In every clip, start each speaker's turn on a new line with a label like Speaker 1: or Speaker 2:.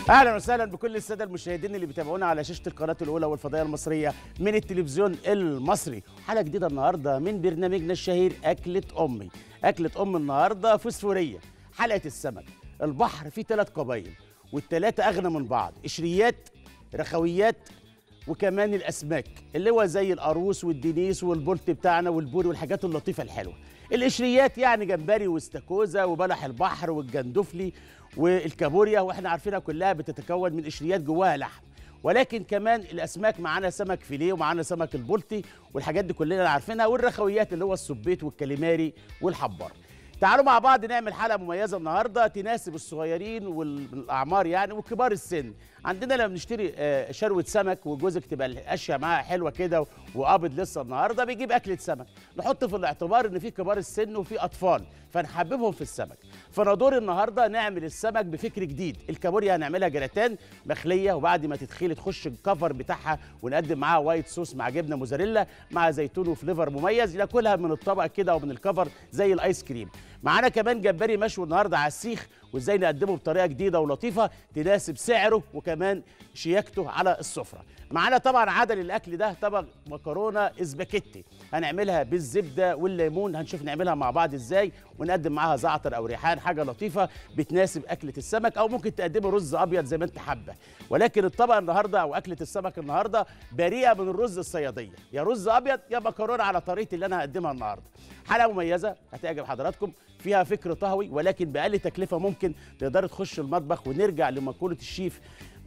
Speaker 1: اهلا وسهلا بكل الساده المشاهدين اللي بيتابعونا على شاشه القناه الاولى والفضائيه المصريه من التلفزيون المصري حلقه جديده النهارده من برنامجنا الشهير اكله امي اكله ام النهارده فوسفوريه حلقه السمك البحر فيه ثلاث قبايل والثلاثه اغنى من بعض قشريات رخويات وكمان الاسماك اللي هو زي القاروص والدنيس والبولت بتاعنا والبوري والحاجات اللطيفه الحلوه القشريات يعني جمبري واستاكوزا وبلح البحر والجندفلي والكابوريا واحنا عارفينها كلها بتتكون من قشريات جواها لحم ولكن كمان الاسماك معانا سمك فيليه ومعانا سمك البلطي والحاجات دي كلنا عارفينها والرخويات اللي هو السبيط والكاليماري والحبار تعالوا مع بعض نعمل حلقه مميزه النهارده تناسب الصغيرين والاعمار يعني وكبار السن عندنا لما بنشتري آه، شروه سمك وجوزك تبقى الاشياء معاها حلوه كده وقابض لسه النهارده بيجيب اكله سمك نحط في الاعتبار ان في كبار السن وفي اطفال فنحببهم في السمك فانا دوري النهارده نعمل السمك بفكر جديد الكابوريا هنعملها جراتان مخليه وبعد ما تتخيل تخش الكفر بتاعها ونقدم معاها وايت صوص مع جبنه موزاريلا مع زيتون وفليفر مميز ناكلها من الطبق كده ومن الكفر زي الايس كريم معانا كمان جمبري مشوي النهارده على السيخ وازاي نقدمه بطريقه جديده ولطيفه تناسب سعره وكمان شياكته على السفره معانا طبعا عدل الاكل ده طبق مكرونه اسباجيتي هنعملها بالزبده والليمون هنشوف نعملها مع بعض ازاي ونقدم معاها زعتر او ريحان حاجه لطيفه بتناسب اكله السمك او ممكن تقدمي رز ابيض زي ما انت حابه ولكن الطبق النهارده او اكله السمك النهارده بريئه من الرز الصياديه يا رز ابيض يا مكرونه على طريقتي اللي انا هقدمها النهارده حلقه مميزه هتعجب حضراتكم فيها فكر طهوي ولكن باقل تكلفه ممكن تقدر تخش المطبخ ونرجع لمقوله الشيف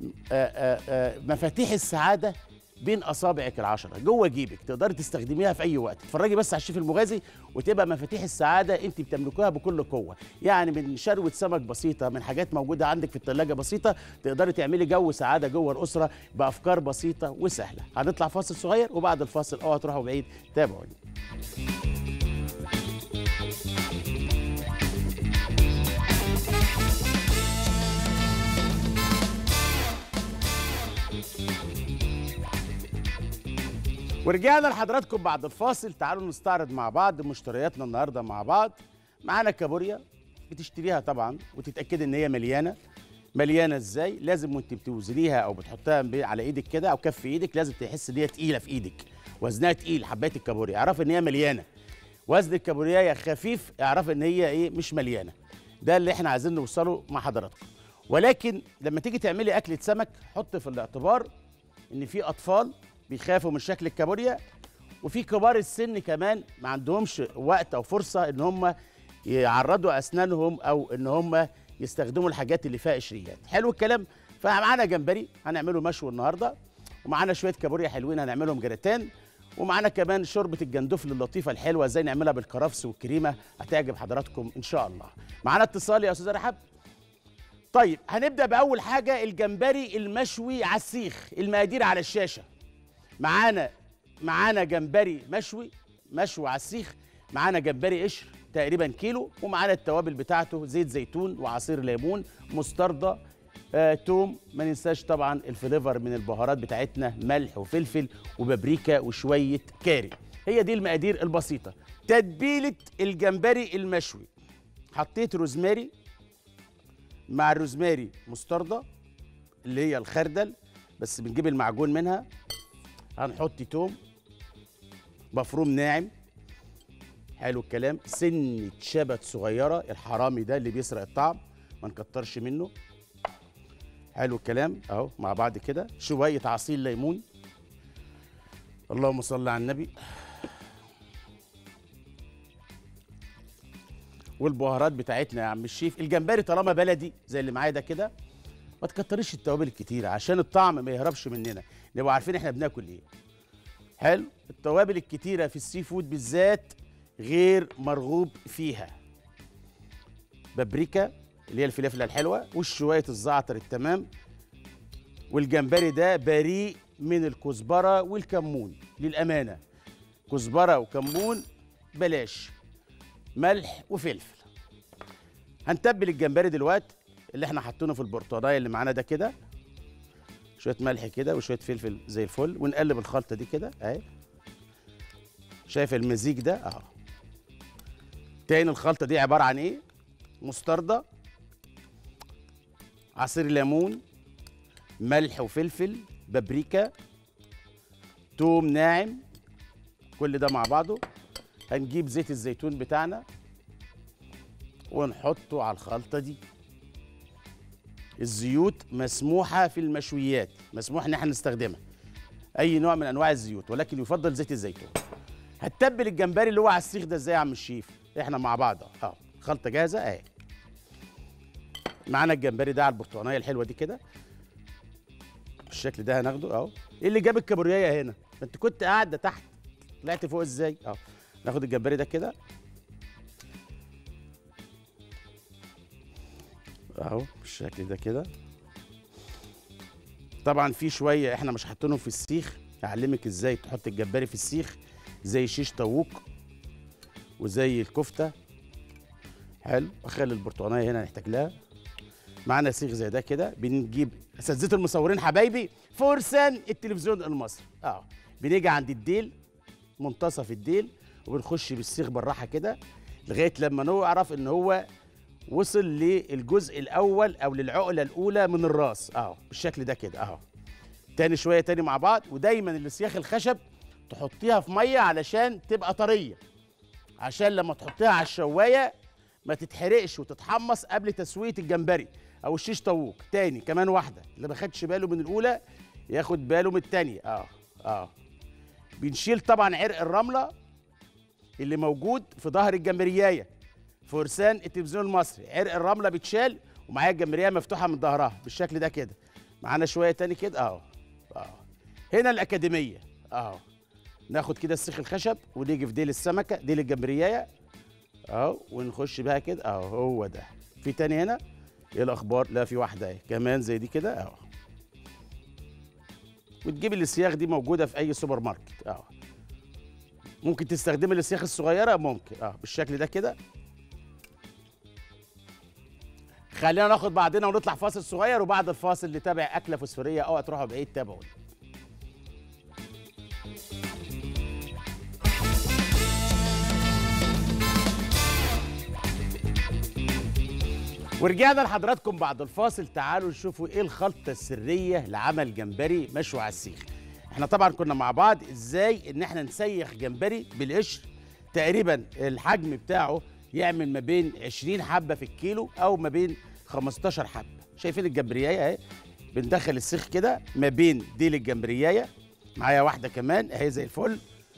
Speaker 1: آآ آآ مفاتيح السعاده بين اصابعك العشره جوه جيبك تقدري تستخدميها في اي وقت اتفرجي بس على الشيف المغازي وتبقى مفاتيح السعاده انت بتملكوها بكل قوه يعني من شروه سمك بسيطه من حاجات موجوده عندك في الثلاجه بسيطه تقدري تعملي جو سعاده جوه الاسره بافكار بسيطه وسهله هنطلع فاصل صغير وبعد الفاصل اوعى تروحوا بعيد تابعوني ورجعنا لحضراتكم بعد الفاصل تعالوا نستعرض مع بعض مشترياتنا النهارده مع بعض معانا كابوريا بتشتريها طبعا وتتاكدي ان هي مليانه مليانه ازاي لازم وانت بتوزنيها او بتحطها ب- على ايدك كده او كف ايدك لازم تحس ان هي تقيله في ايدك وزنها تقيل حبايه الكابوريا اعرف ان هي مليانه وزن الكابوريا يا خفيف اعرف ان هي ايه مش مليانه ده اللي احنا عايزين نوصله مع حضراتكم ولكن لما تيجي تعملي اكله سمك حط في الاعتبار ان في اطفال بيخافوا من شكل الكابوريا وفي كبار السن كمان ما عندهمش وقت او فرصه ان هم يعرضوا اسنانهم او ان هم يستخدموا الحاجات اللي فيها قشريات حلو الكلام فمعانا جمبري هنعمله مشوي النهارده ومعانا شويه كابوريا حلوين هنعملهم جراتان ومعانا كمان شوربه الجندفل اللطيفه الحلوه ازاي نعملها بالكرفس والكريمه هتعجب حضراتكم ان شاء الله معانا اتصال يا استاذه رحاب طيب هنبدا باول حاجه الجمبري المشوي على السيخ المقادير على الشاشه معانا معانا جمبري مشوي مشوي على السيخ معانا جمبري قشر تقريبا كيلو ومعانا التوابل بتاعته زيت زيتون وعصير ليمون مستردة آه، توم ما ننساش طبعا الفليفر من البهارات بتاعتنا ملح وفلفل وبابريكا وشوية كاري هي دي المقادير البسيطة تتبيلة الجمبري المشوي حطيت روزماري مع الروزماري مستردة اللي هي الخردل بس بنجيب المعجون منها هنحط توم مفروم ناعم حلو الكلام سنة شبت صغيرة الحرامي ده اللي بيسرق الطعم ما نكترش منه حلو الكلام اهو مع بعض كده شوية عصير ليمون اللهم صل على النبي والبهارات بتاعتنا يا عم الشيف الجمبري طالما بلدي زي اللي معايا ده كده ما تكتريش التوابل الكتيرة عشان الطعم ما يهربش مننا نبقى عارفين احنا بناكل ايه حلو التوابل الكتيرة في السي فود بالذات غير مرغوب فيها بابريكا اللي هي الفلفله الحلوه وشويه الزعتر التمام والجمبري ده بريء من الكزبره والكمون للامانه كزبره وكمون بلاش ملح وفلفل هنتبل الجمبري دلوقتي اللي احنا حاطينه في البرتقايه اللي معانا ده كده شويه ملح كده وشويه فلفل زي الفل ونقلب الخلطه دي كده اهي شايف المزيج ده اهو تاني الخلطه دي عباره عن ايه مستردة عصير ليمون ملح وفلفل بابريكا توم ناعم كل ده مع بعضه هنجيب زيت الزيتون بتاعنا ونحطه على الخلطه دي الزيوت مسموحه في المشويات مسموح ان احنا نستخدمها اي نوع من انواع الزيوت ولكن يفضل زيت الزيتون هتتبل الجمبري اللي هو على السيخ ده ازاي يا عم الشيف احنا مع بعض اهو اه خلطه جاهزه اهي معانا الجمبري ده على البرتقانيه الحلوه دي كده بالشكل ده هناخده اهو ايه اللي جاب الكابوريايه هنا ما انت كنت قاعده تحت طلعت فوق ازاي اهو ناخد الجمبري ده كده اهو بالشكل ده كده طبعا في شويه احنا مش حاطينهم في السيخ هعلمك ازاي تحط الجمبري في السيخ زي شيش طاووق وزي الكفته حلو اخلي البرتقانيه هنا نحتاج لها معانا سيخ زي ده كده بنجيب اساتذه المصورين حبايبي فرسان التلفزيون المصري اه بنيجي عند الديل منتصف الديل وبنخش بالسيخ بالراحه كده لغايه لما نعرف ان هو وصل للجزء الاول او للعقله الاولى من الراس اهو بالشكل ده كده اهو تاني شويه تاني مع بعض ودايما السياخ الخشب تحطيها في ميه علشان تبقى طريه عشان لما تحطيها على الشوايه ما تتحرقش وتتحمص قبل تسويه الجمبري او الشيش طاووق تاني كمان واحده اللي ما خدش باله من الاولى ياخد باله من التانيه اه اه بنشيل طبعا عرق الرمله اللي موجود في ظهر الجمبريايه فرسان التلفزيون المصري عرق الرمله بيتشال ومعايا الجمبريه مفتوحه من ظهرها بالشكل ده كده معانا شويه تاني كده اهو اهو هنا الاكاديميه اهو ناخد كده السيخ الخشب ونيجي في ديل السمكه ديل الجمبريايه اهو ونخش بها كده اهو هو ده في تاني هنا ايه الاخبار لا في واحده اهي كمان زي دي كده اهو وتجيب السياخ دي موجوده في اي سوبر ماركت اهو ممكن تستخدمي السياخ الصغيره ممكن اه بالشكل ده كده خلينا ناخد بعضنا ونطلع فاصل صغير وبعد الفاصل نتابع اكله فوسفوريه اوعى تروحوا بعيد تابعونا ورجعنا لحضراتكم بعد الفاصل تعالوا نشوفوا ايه الخلطه السريه لعمل جمبري مشوي على السيخ احنا طبعا كنا مع بعض ازاي ان احنا نسيخ جمبري بالقشر تقريبا الحجم بتاعه يعمل ما بين 20 حبه في الكيلو او ما بين 15 حبه شايفين الجمبريايه اهي بندخل السيخ كده ما بين ديل الجمبريايه معايا واحده كمان اهي زي الفل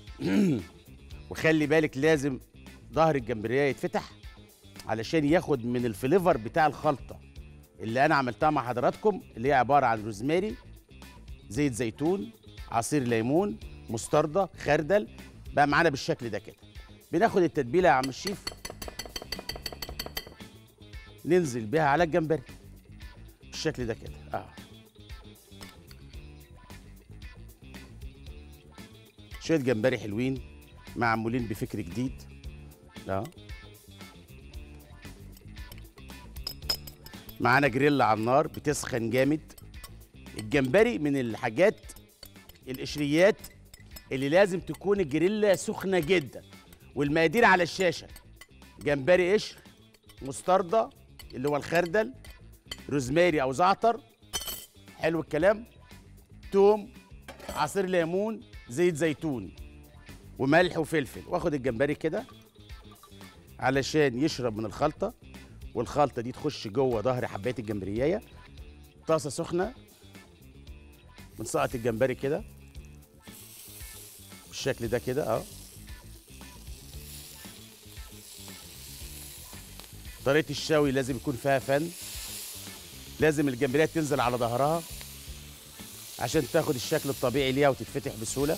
Speaker 1: وخلي بالك لازم ظهر الجمبريايه يتفتح علشان ياخد من الفليفر بتاع الخلطه اللي انا عملتها مع حضراتكم اللي هي عباره عن روزماري زيت زيتون عصير ليمون مستردة خردل بقى معانا بالشكل ده كده بناخد التتبيله يا عم الشيف ننزل بيها على الجمبري بالشكل ده كده اه شويه جمبري حلوين معمولين بفكر جديد اه معانا جريل على النار بتسخن جامد الجمبري من الحاجات القشريات اللي لازم تكون الجريلا سخنه جدا والمقادير على الشاشه جمبري قشر مستردة اللي هو الخردل روزماري او زعتر حلو الكلام توم عصير ليمون زيت زيتون وملح وفلفل واخد الجمبري كده علشان يشرب من الخلطه والخلطه دي تخش جوه ظهر حبايه الجمبريايه طاسه سخنه بنسقط الجمبري كده بالشكل ده كده اه طريقه الشوي لازم يكون فيها فن لازم الجمبريه تنزل على ظهرها عشان تاخد الشكل الطبيعي ليها وتتفتح بسهوله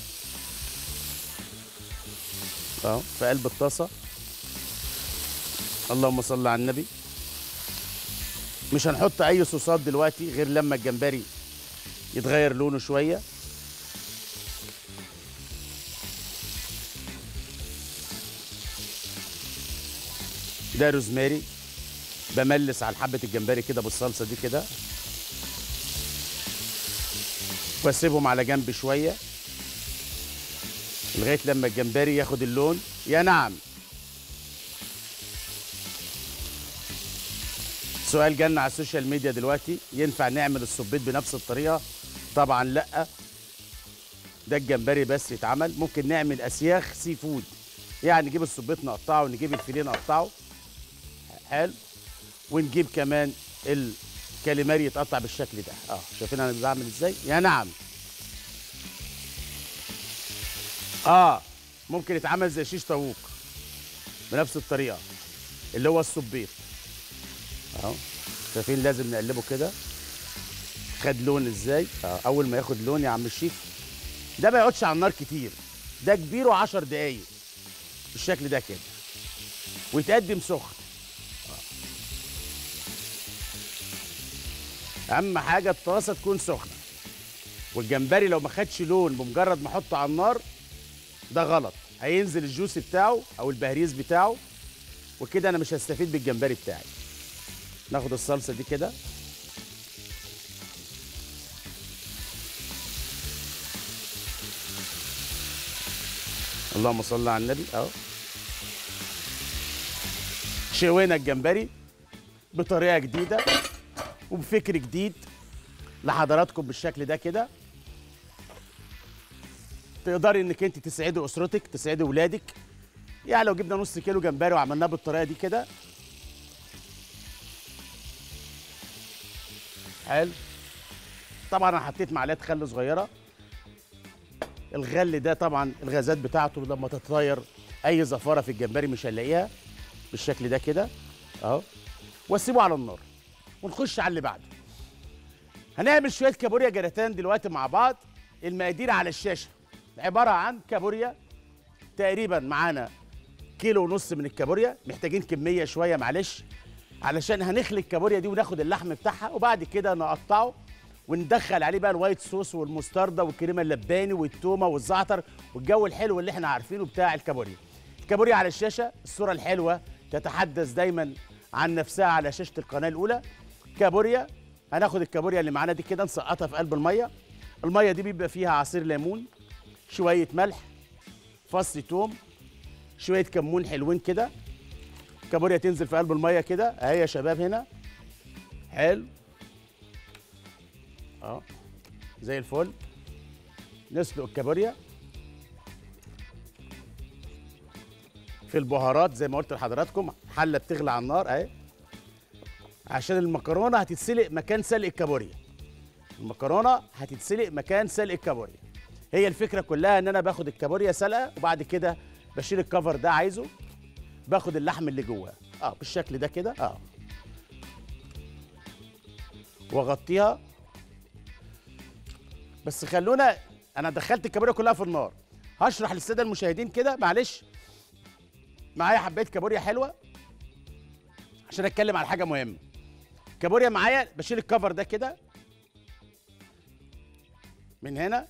Speaker 1: اهو في قلب الطاسه اللهم صل على النبي مش هنحط اي صوصات دلوقتي غير لما الجمبري يتغير لونه شويه ده روزماري بملس على حبه الجمبري كده بالصلصه دي كده واسيبهم على جنب شويه لغايه لما الجمبري ياخد اللون يا نعم سؤال جالنا على السوشيال ميديا دلوقتي ينفع نعمل الصبيط بنفس الطريقه طبعا لا ده الجمبري بس يتعمل ممكن نعمل اسياخ سي فود يعني نجيب الصبيط نقطعه ونجيب الفيليه نقطعه حلو ونجيب كمان الكاليماري يتقطع بالشكل ده اه شايفين انا بعمل ازاي يا نعم اه ممكن يتعمل زي شيش طاووق بنفس الطريقه اللي هو الصبيط اهو شايفين لازم نقلبه كده خد لون ازاي آه. اول ما ياخد لون يا عم الشيف ده ما يقعدش على النار كتير ده كبيره 10 دقايق بالشكل ده كده ويتقدم سخن اهم حاجه الطاسه تكون سخنه والجمبري لو ما خدش لون بمجرد ما احطه على النار ده غلط هينزل الجوس بتاعه او البهريز بتاعه وكده انا مش هستفيد بالجمبري بتاعي ناخد الصلصه دي كده اللهم صل على النبي اهو شوينا الجمبري بطريقه جديده وبفكر جديد لحضراتكم بالشكل ده كده تقدري انك انت تسعدي اسرتك تسعدي ولادك يعني لو جبنا نص كيلو جمبري وعملناه بالطريقه دي كده حلو طبعا انا حطيت معلقه خل صغيره الغل ده طبعا الغازات بتاعته لما تتطير اي زفاره في الجمبري مش هنلاقيها بالشكل ده كده اهو واسيبه على النار ونخش على اللي بعده هنعمل شويه كابوريا جراتان دلوقتي مع بعض المقادير على الشاشه عباره عن كابوريا تقريبا معانا كيلو ونص من الكابوريا محتاجين كميه شويه معلش علشان هنخلي الكابوريا دي وناخد اللحم بتاعها وبعد كده نقطعه وندخل عليه بقى الوايت صوص والمستردة والكريمه اللباني والتومه والزعتر والجو الحلو اللي احنا عارفينه بتاع الكابوريا الكابوريا على الشاشه الصوره الحلوه تتحدث دايما عن نفسها على شاشه القناه الاولى كابوريا هناخد الكابوريا اللي معانا دي كده نسقطها في قلب الميه الميه دي بيبقى فيها عصير ليمون شويه ملح فص توم شويه كمون حلوين كده الكابوريا تنزل في قلب الميه كده اهي يا شباب هنا حلو اه زي الفل نسلق الكابوريا في البهارات زي ما قلت لحضراتكم حله بتغلي على النار اهي عشان المكرونه هتتسلق مكان سلق الكابوريا المكرونه هتتسلق مكان سلق الكابوريا هي الفكره كلها ان انا باخد الكابوريا سلقه وبعد كده بشيل الكفر ده عايزه باخد اللحم اللي جواه اه بالشكل ده كده اه واغطيها بس خلونا انا دخلت الكابوريا كلها في النار هشرح للساده المشاهدين كده معلش معايا حبايه كابوريا حلوه عشان اتكلم على حاجه مهمه كابوريا معايا بشيل الكفر ده كده من هنا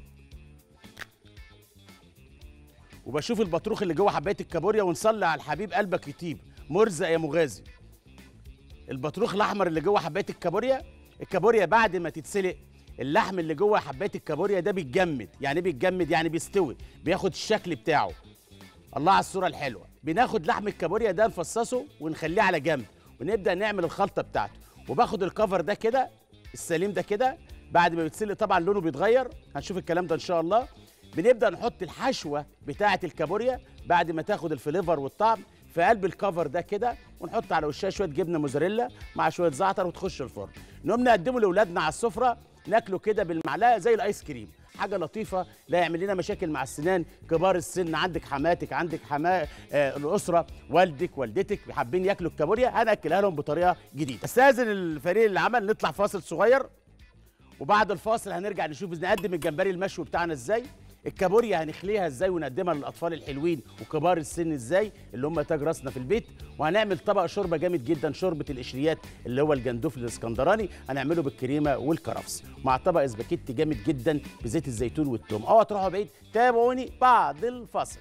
Speaker 1: وبشوف البطروخ اللي جوه حبايه الكابوريا ونصلي على الحبيب قلبك يطيب مرزق يا مغازي البطروخ الاحمر اللي جوه حبايه الكابوريا الكابوريا بعد ما تتسلق اللحم اللي جوه حبايه الكابوريا ده بيتجمد يعني ايه بيتجمد يعني بيستوي بياخد الشكل بتاعه الله على الصوره الحلوه بناخد لحم الكابوريا ده نفصصه ونخليه على جنب ونبدا نعمل الخلطه بتاعته وباخد الكفر ده كده السليم ده كده بعد ما بيتسلق طبعا لونه بيتغير هنشوف الكلام ده ان شاء الله بنبدا نحط الحشوه بتاعه الكابوريا بعد ما تاخد الفليفر والطعم في قلب الكفر ده كده ونحط على وشها شويه جبنه موزاريلا مع شويه زعتر وتخش الفرن نقوم نقدمه لاولادنا على السفره ناكله كده بالمعلقه زي الايس كريم حاجه لطيفه لا يعمل لنا مشاكل مع السنان كبار السن عندك حماتك عندك حما آه الاسره والدك والدتك حابين ياكلوا الكابوريا هناكلها لهم بطريقه جديده استاذن الفريق اللي عمل نطلع فاصل صغير وبعد الفاصل هنرجع نشوف نقدم الجمبري المشوي بتاعنا ازاي الكابوريا هنخليها ازاي ونقدمها للاطفال الحلوين وكبار السن ازاي اللي هم تاج راسنا في البيت وهنعمل طبق شوربه جامد جدا شوربه القشريات اللي هو الجندوفلي الاسكندراني هنعمله بالكريمه والكرفس مع طبق اسباجيتي جامد جدا بزيت الزيتون والثوم اوعى تروحوا بعيد تابعوني بعد الفاصل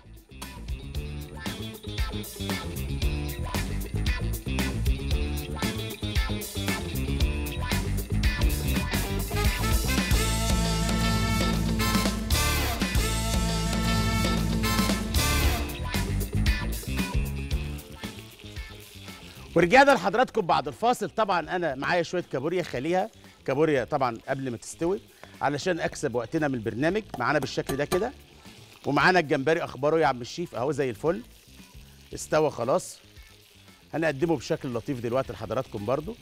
Speaker 1: ورجعنا لحضراتكم بعد الفاصل طبعا انا معايا شويه كابوريا خليها كابوريا طبعا قبل ما تستوي علشان اكسب وقتنا من البرنامج معانا بالشكل ده كده ومعانا الجمبري اخباره يا عم الشيف اهو زي الفل استوى خلاص هنقدمه بشكل لطيف دلوقتي لحضراتكم برضو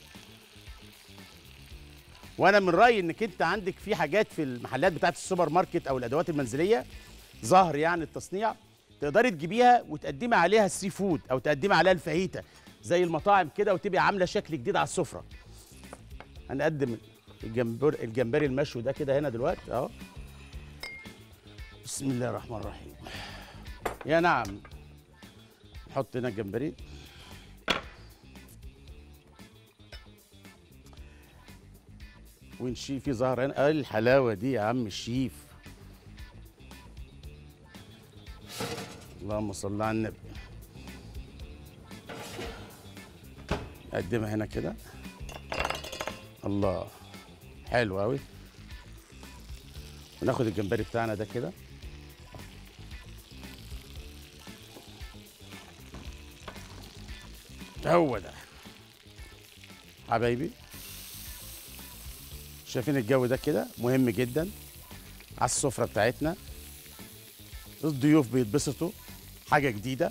Speaker 1: وانا من رايي انك انت عندك في حاجات في المحلات بتاعت السوبر ماركت او الادوات المنزليه ظهر يعني التصنيع تقدري تجيبيها وتقدمي عليها السي فود او تقدمي عليها الفاهيتا زي المطاعم كده وتبقي عامله شكل جديد على السفره هنقدم الجمبر الجمبري المشوي ده كده هنا دلوقتي اهو بسم الله الرحمن الرحيم يا نعم نحط هنا الجمبري ونشيف في ظهر هنا ايه الحلاوه دي يا عم الشيف اللهم صل على النبي نقدمها هنا كده الله حلو قوي وناخد الجمبري بتاعنا ده كده هو ده حبايبي شايفين الجو ده كده مهم جدا على السفرة بتاعتنا الضيوف بيتبسطوا حاجة جديدة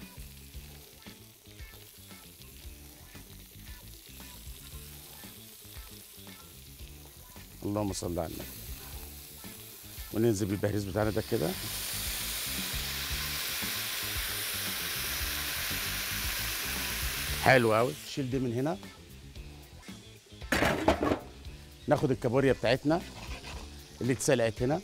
Speaker 1: اللهم صل على النبي وننزل بالبهريز بتاعنا ده كده حلو قوي شيل دي من هنا ناخد الكابوريا بتاعتنا اللي اتسلقت هنا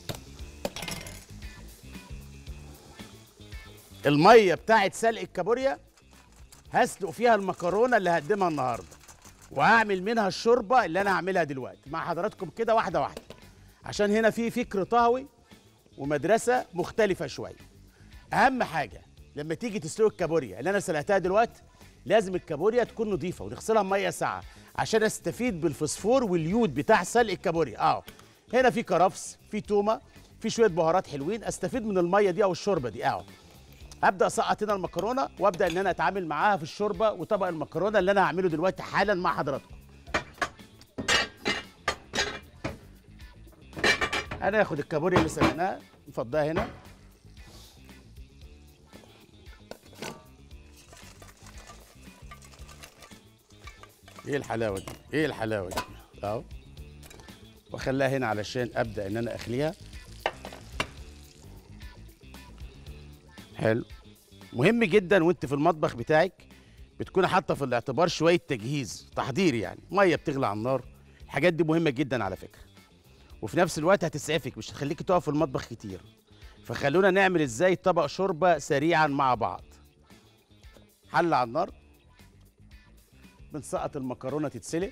Speaker 1: الميه بتاعت سلق الكابوريا هسلق فيها المكرونه اللي هقدمها النهارده وهعمل منها الشوربه اللي انا هعملها دلوقتي مع حضراتكم كده واحده واحده عشان هنا في فكر طهوي ومدرسه مختلفه شويه اهم حاجه لما تيجي تسلق الكابوريا اللي انا سلقتها دلوقتي لازم الكابوريا تكون نظيفه ونغسلها بميه ساقعه عشان استفيد بالفوسفور واليود بتاع سلق الكابوريا اه هنا في كرفس في تومه في شويه بهارات حلوين استفيد من الميه دي او الشوربه دي اه ابدا اسقط هنا المكرونه وابدا ان انا اتعامل معاها في الشوربه وطبق المكرونه اللي انا هعمله دلوقتي حالا مع حضراتكم انا اخد الكابوريا اللي سلقناها نفضها هنا ايه الحلاوه دي ايه الحلاوه دي اهو واخليها هنا علشان ابدا ان انا اخليها حلو مهم جدا وانت في المطبخ بتاعك بتكون حاطه في الاعتبار شويه تجهيز تحضير يعني ميه بتغلي على النار الحاجات دي مهمه جدا على فكره وفي نفس الوقت هتسعفك مش هتخليكي تقف في المطبخ كتير فخلونا نعمل ازاي طبق شوربه سريعا مع بعض حل على النار بنسقط المكرونه تتسلق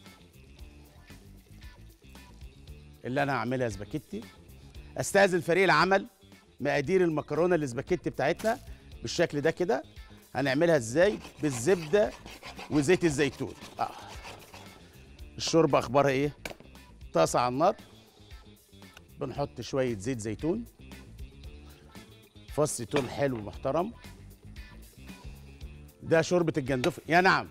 Speaker 1: اللي انا هعملها سباكيتي استاذن فريق العمل مقادير المكرونه الاسباجيتي بتاعتنا بالشكل ده كده هنعملها ازاي بالزبده وزيت الزيتون اه الشوربه اخبارها ايه طاسه على النار بنحط شويه زيت زيتون فص توم حلو محترم ده شوربه الجندفل يا نعم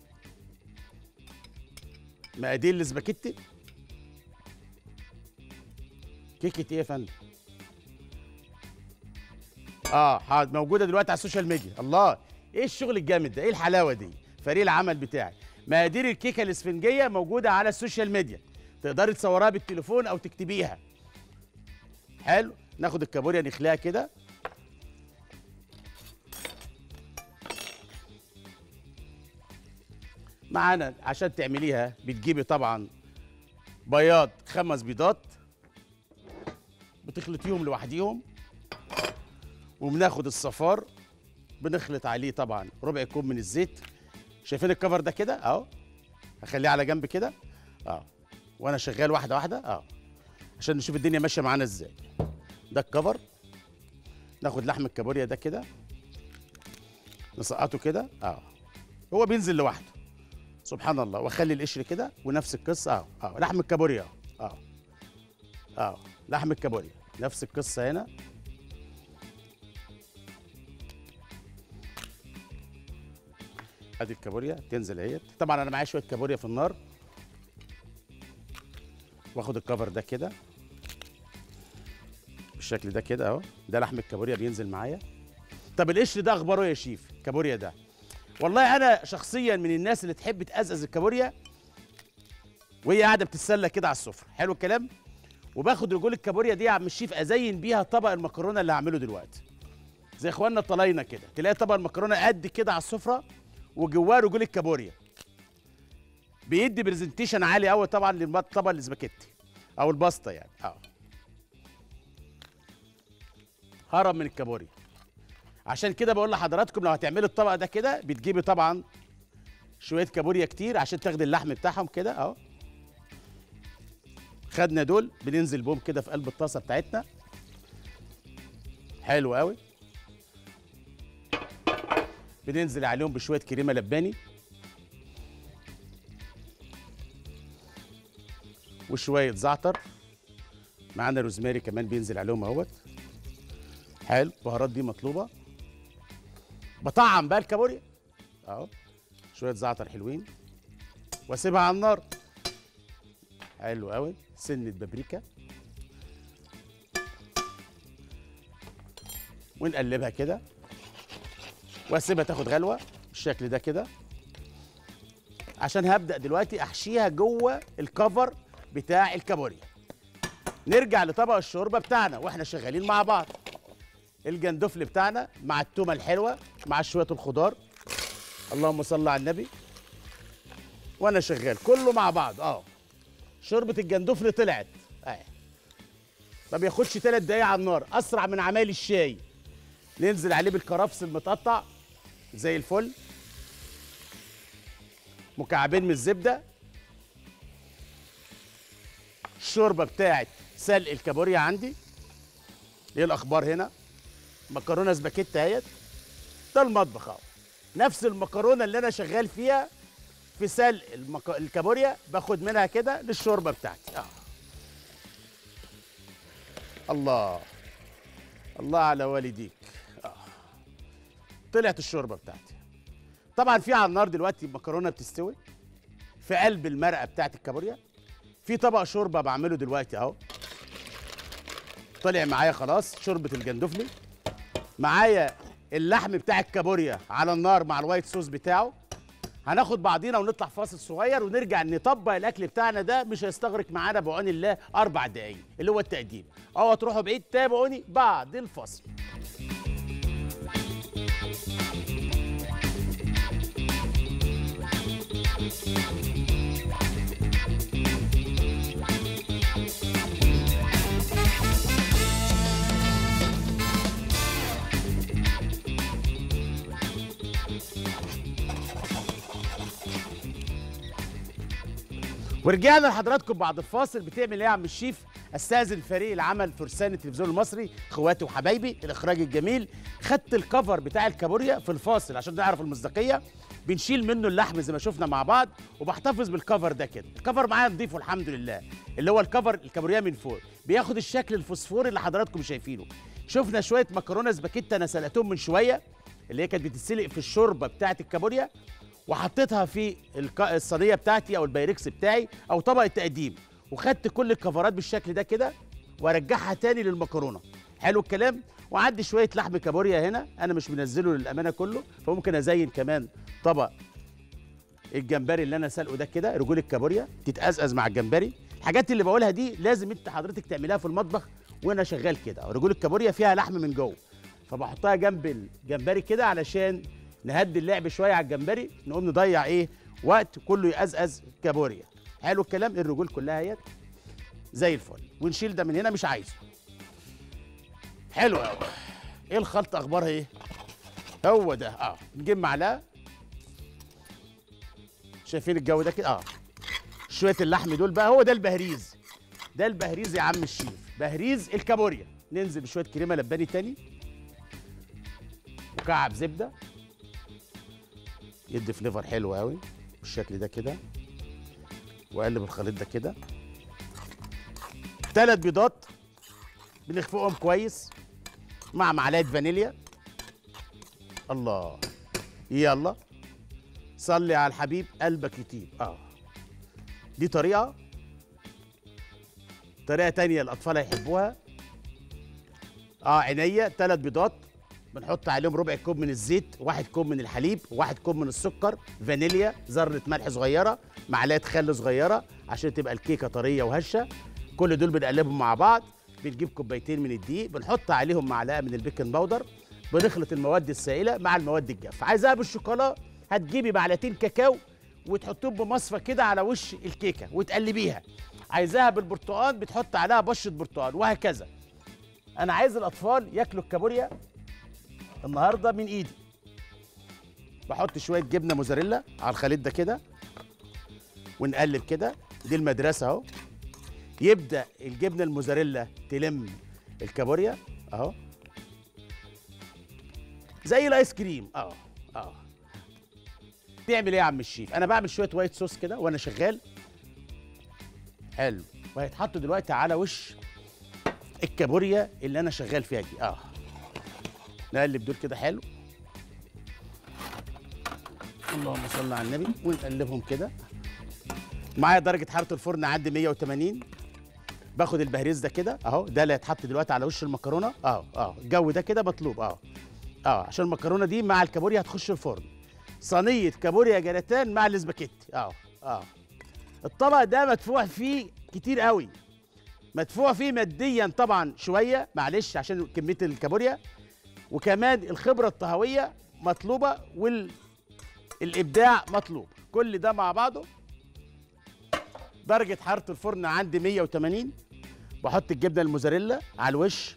Speaker 1: مقادير الاسباجيتي كيكه ايه يا فندم اه حاضر موجوده دلوقتي على السوشيال ميديا الله ايه الشغل الجامد ده ايه الحلاوه دي فريق العمل بتاعي مقادير الكيكه الاسفنجيه موجوده على السوشيال ميديا تقدري تصورها بالتليفون او تكتبيها حلو ناخد الكابوريا نخليها كده معانا عشان تعمليها بتجيبي طبعا بياض خمس بيضات بتخلطيهم لوحديهم وبناخد الصفار بنخلط عليه طبعا ربع كوب من الزيت شايفين الكفر ده كده اهو هخليه على جنب كده اه وانا شغال واحده واحده اه عشان نشوف الدنيا ماشيه معانا ازاي ده الكفر ناخد لحم الكابوريا ده كده نسقطه كده اه هو بينزل لوحده سبحان الله واخلي القشر كده ونفس القصه اه اه لحم الكابوريا اه اه لحم الكابوريا نفس القصه هنا ادي الكابوريا تنزل اهيت طبعا انا معايا شويه كابوريا في النار واخد الكفر ده كده بالشكل ده كده اهو ده لحم الكابوريا بينزل معايا طب القشر ده اخباره إيه يا شيف الكابوريا ده والله انا شخصيا من الناس اللي تحب تقزقز الكابوريا وهي قاعده بتتسلى كده على السفره حلو الكلام وباخد رجول الكابوريا دي يا عم الشيف ازين بيها طبق المكرونه اللي هعمله دلوقتي زي اخواننا الطلاينه كده تلاقي طبق المكرونه قد كده على السفره وجواه رجول الكابوريا بيدي برزنتيشن عالي قوي طبعا للطبق الاسباجيتي او الباستا يعني اه هرم من الكابوريا عشان كده بقول لحضراتكم لو هتعملوا الطبق ده كده بتجيبي طبعا شويه كابوريا كتير عشان تاخدي اللحم بتاعهم كده اهو خدنا دول بننزل بهم كده في قلب الطاسه بتاعتنا حلو قوي بننزل عليهم بشويه كريمه لباني وشويه زعتر معانا روزماري كمان بينزل عليهم اهوت حلو البهارات دي مطلوبه بطعم بقى الكابوريا اهو شويه زعتر حلوين واسيبها على النار حلو قوي سنه بابريكا ونقلبها كده واسيبها تاخد غلوه بالشكل ده كده عشان هبدا دلوقتي احشيها جوه الكفر بتاع الكابوريا نرجع لطبق الشوربه بتاعنا واحنا شغالين مع بعض الجندفل بتاعنا مع التومه الحلوه مع شويه الخضار اللهم صل على النبي وانا شغال كله مع بعض اه شوربه الجندفل طلعت اه ما بياخدش ثلاث دقايق على النار اسرع من عمايل الشاي ننزل عليه بالكرفس المتقطع زي الفل مكعبين من الزبده الشوربه بتاعت سلق الكابوريا عندي ايه الاخبار هنا مكرونه سباكيتا اهيت ده المطبخ اهو نفس المكرونه اللي انا شغال فيها في سلق المك... الكابوريا باخد منها كده للشوربه بتاعتي اه الله الله على والديك آه. طلعت الشوربه بتاعتي طبعا في على النار دلوقتي المكرونه بتستوي في قلب المرقه بتاعت الكابوريا في طبق شوربه بعمله دلوقتي اهو طلع معايا خلاص شوربه الجندفلي معايا اللحم بتاع الكابوريا على النار مع الوايت صوص بتاعه هناخد بعضينا ونطلع فاصل صغير ونرجع نطبق الاكل بتاعنا ده مش هيستغرق معانا بعون الله اربع دقايق اللي هو التقديم اوعوا تروحوا بعيد تابعوني بعد الفاصل ورجعنا لحضراتكم بعد الفاصل بتعمل ايه يا عم الشيف استاذن فريق العمل فرسان التلفزيون المصري اخواتي وحبايبي الاخراج الجميل خدت الكفر بتاع الكابوريا في الفاصل عشان نعرف المصداقيه بنشيل منه اللحم زي ما شفنا مع بعض وبحتفظ بالكفر ده كده الكفر معايا نضيفه الحمد لله اللي هو الكفر الكابوريا من فوق بياخد الشكل الفوسفوري اللي حضراتكم شايفينه شفنا شويه مكرونه سباكيتا انا سلقتهم من شويه اللي هي كانت بتتسلق في الشوربه بتاعه الكابوريا وحطيتها في الك- الصينيه بتاعتي او البايركس بتاعي او طبق التقديم وخدت كل الكفرات بالشكل ده كده وارجعها تاني للمكرونه حلو الكلام وعندي شويه لحم كابوريا هنا انا مش منزله للامانه كله فممكن ازين كمان طبق الجمبري اللي انا سلقه ده كده رجول الكابوريا تتقزقز مع الجمبري الحاجات اللي بقولها دي لازم انت حضرتك تعملها في المطبخ وانا شغال كده رجول الكابوريا فيها لحم من جوه فبحطها جنب الجمبري كده علشان نهدي اللعب شويه على الجمبري نقوم نضيع ايه وقت كله يقزقز كابوريا حلو الكلام الرجول كلها اهيت زي الفل ونشيل ده من هنا مش عايزه حلو قوي ايه الخلطه اخبارها ايه هو ده اه نجيب معلقه شايفين الجو ده كده اه شويه اللحم دول بقى هو ده البهريز ده البهريز يا عم الشيف بهريز الكابوريا ننزل بشويه كريمه لباني تاني مكعب زبده يدي فليفر حلو قوي بالشكل ده كده واقلب الخليط ده كده ثلاث بيضات بنخفقهم كويس مع معلقه فانيليا الله يلا صلي على الحبيب قلبك يطيب اه دي طريقه طريقه تانية الاطفال هيحبوها اه عينيا ثلاث بيضات بنحط عليهم ربع كوب من الزيت واحد كوب من الحليب واحد كوب من السكر فانيليا ذره ملح صغيره معلقه خل صغيره عشان تبقى الكيكه طريه وهشه كل دول بنقلبهم مع بعض بنجيب كوبايتين من الدقيق بنحط عليهم معلقه من البيكنج باودر بنخلط المواد السائله مع المواد الجافه عايزاها بالشوكولا هتجيبي معلقتين كاكاو وتحطهم بمصفى كده على وش الكيكه وتقلبيها عايزاها بالبرتقال بتحط عليها بشره برتقال وهكذا انا عايز الاطفال ياكلوا الكابوريا النهارده من ايدي بحط شويه جبنه موزاريلا على الخليط ده كده ونقلب كده دي المدرسه اهو يبدا الجبنه الموزاريلا تلم الكابوريا اهو زي الايس كريم اه اه تعمل ايه يا عم الشيف انا بعمل شويه وايت صوص كده وانا شغال حلو وهيتحطوا دلوقتي على وش الكابوريا اللي انا شغال فيها دي اه نقلب دول كده حلو اللهم صل على النبي ونقلبهم كده معايا درجه حراره الفرن عندي 180 باخد البهريز ده كده اهو ده اللي هيتحط دلوقتي على وش المكرونه اه اه الجو ده كده مطلوب اه اه عشان المكرونه دي مع الكابوريا هتخش الفرن صينيه كابوريا جلاتان مع الاسباجيتي اه اه الطبق ده مدفوع فيه كتير قوي مدفوع فيه ماديا طبعا شويه معلش عشان كميه الكابوريا وكمان الخبره الطهويه مطلوبه والابداع مطلوب كل ده مع بعضه درجه حراره الفرن عندي 180 بحط الجبنه الموزاريلا على الوش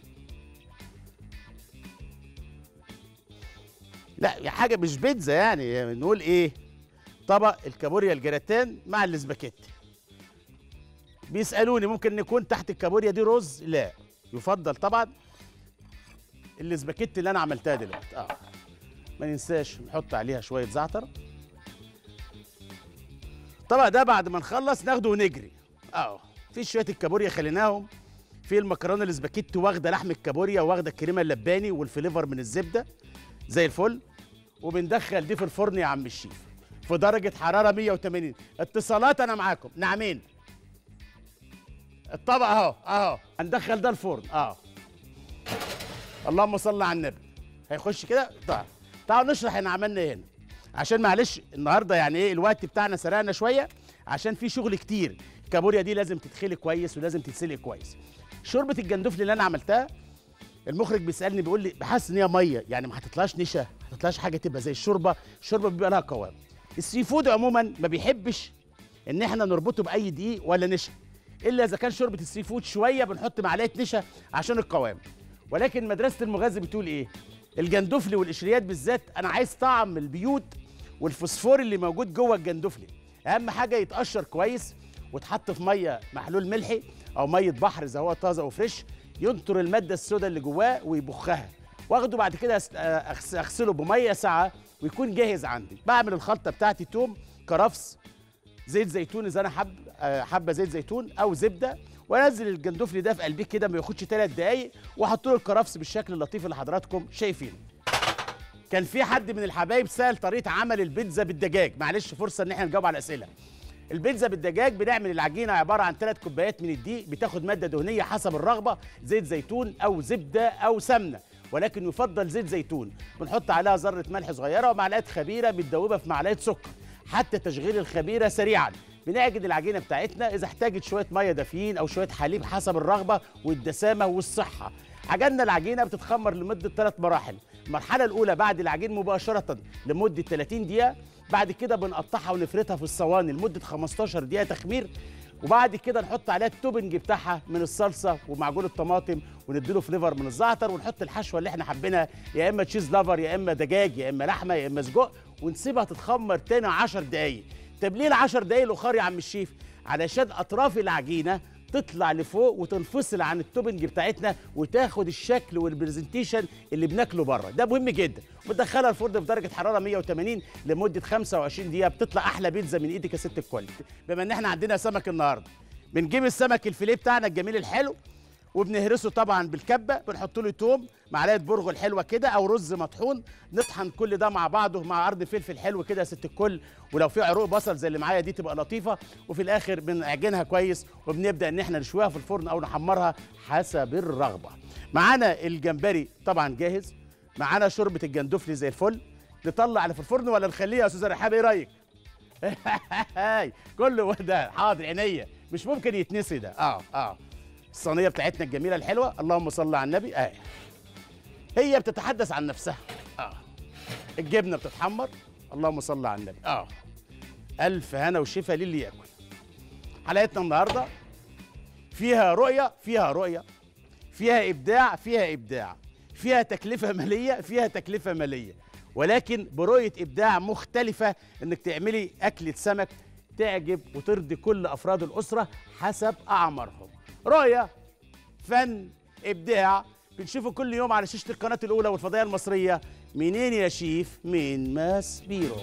Speaker 1: لا يا حاجه مش بيتزا يعني نقول ايه طبق الكابوريا الجراتان مع الاسباجيتي بيسالوني ممكن يكون تحت الكابوريا دي رز لا يفضل طبعا الاسباجيتي اللي انا عملتها دلوقتي اه ما ننساش نحط عليها شويه زعتر الطبق ده بعد ما نخلص ناخده ونجري اه في شويه الكابوريا خليناهم في المكرونه الاسباجيتي واخده لحم الكابوريا واخده الكريمه اللباني والفليفر من الزبده زي الفل وبندخل دي في الفرن يا عم الشيف في درجه حراره 180 اتصالات انا معاكم نعمين الطبق اهو اهو هندخل ده الفرن اه اللهم صل على النبي هيخش كده طيب تعالوا نشرح احنا عملنا ايه هنا عشان معلش النهارده يعني ايه الوقت بتاعنا سرقنا شويه عشان في شغل كتير الكابوريا دي لازم تتخلي كويس ولازم تتسلق كويس شوربه الجندفلي اللي انا عملتها المخرج بيسالني بيقول لي بحس ان هي ميه يعني ما هتطلعش نشا ما هتطلعش حاجه تبقى زي الشوربه الشوربه بيبقى لها قوام السي فود عموما ما بيحبش ان احنا نربطه باي دقيق ولا نشا الا اذا كان شوربه السي فود شويه بنحط معلقه نشا عشان القوام ولكن مدرسه المغازي بتقول ايه الجندفلي والقشريات بالذات انا عايز طعم البيوت والفوسفور اللي موجود جوه الجندفلي اهم حاجه يتقشر كويس وتحط في ميه محلول ملحي او ميه بحر اذا هو طازه وفريش ينطر الماده السوداء اللي جواه ويبخها واخده بعد كده أس- أغس- اغسله بميه ساعه ويكون جاهز عندي بعمل الخلطه بتاعتي توم كرفس زيت زيتون اذا انا حب آه، حبه زيت زيتون او زبده وانزل الجندفلي ده في قلبيه كده ما ياخدش ثلاث دقايق واحط له الكرفس بالشكل اللطيف اللي حضراتكم شايفينه كان في حد من الحبايب سال طريقه عمل البيتزا بالدجاج معلش فرصه ان احنا نجاوب على الاسئله البيتزا بالدجاج بنعمل العجينه عباره عن ثلاث كوبايات من الدقيق بتاخد ماده دهنيه حسب الرغبه زيت زيتون او زبده او سمنه ولكن يفضل زيت زيتون بنحط عليها ذره ملح صغيره ومعلقه خميره متدوبه في معلقه سكر حتى تشغيل الخميره سريعا بنعجن العجينه بتاعتنا اذا احتاجت شويه ميه دافيين او شويه حليب حسب الرغبه والدسامه والصحه عجننا العجينه بتتخمر لمده ثلاث مراحل المرحله الاولى بعد العجين مباشره لمده 30 دقيقه بعد كده بنقطعها ونفردها في الصواني لمده 15 دقيقه تخمير وبعد كده نحط عليها التوبنج بتاعها من الصلصه ومعجون الطماطم ونديله فليفر من الزعتر ونحط الحشوه اللي احنا حابينها يا اما تشيز لافر يا اما دجاج يا اما لحمه يا اما سجق ونسيبها تتخمر تاني 10 دقايق طب ليه ال 10 دقايق الاخر يا عم الشيف علشان اطراف العجينه تطلع لفوق وتنفصل عن التوبنج بتاعتنا وتاخد الشكل والبرزنتيشن اللي بناكله بره ده مهم جدا بتدخلها الفرن في درجه حراره 180 لمده 25 دقيقه بتطلع احلى بيتزا من ايدك يا ست الكل بما ان احنا عندنا سمك النهارده بنجيب السمك الفيليه بتاعنا الجميل الحلو وبنهرسه طبعا بالكبه بنحط له توم معلقه برغل حلوه كده او رز مطحون نطحن كل ده مع بعضه مع عرض فلفل حلو كده يا ست الكل ولو في عروق بصل زي اللي معايا دي تبقى لطيفه وفي الاخر بنعجنها كويس وبنبدا ان احنا نشويها في الفرن او نحمرها حسب الرغبه معانا الجمبري طبعا جاهز معانا شوربه الجندفلي زي الفل نطلع اللي في الفرن ولا نخليه يا استاذه رحاب ايه رايك هاي كله ده حاضر عينيا مش ممكن يتنسي ده اه اه الصينيه بتاعتنا الجميله الحلوه اللهم صل على النبي اه هي بتتحدث عن نفسها اه الجبنه بتتحمر اللهم صل على النبي اه الف هنا وشفا للي ياكل حلقتنا النهارده فيها رؤيه فيها رؤيه فيها ابداع فيها ابداع فيها تكلفه ماليه فيها تكلفه ماليه ولكن برؤيه ابداع مختلفه انك تعملي اكله سمك تعجب وترضي كل افراد الاسره حسب اعمارهم رؤيه فن ابداع بنشوفه كل يوم على شاشه القناه الاولى والفضائيه المصريه منين يا شيف من ماس بيرو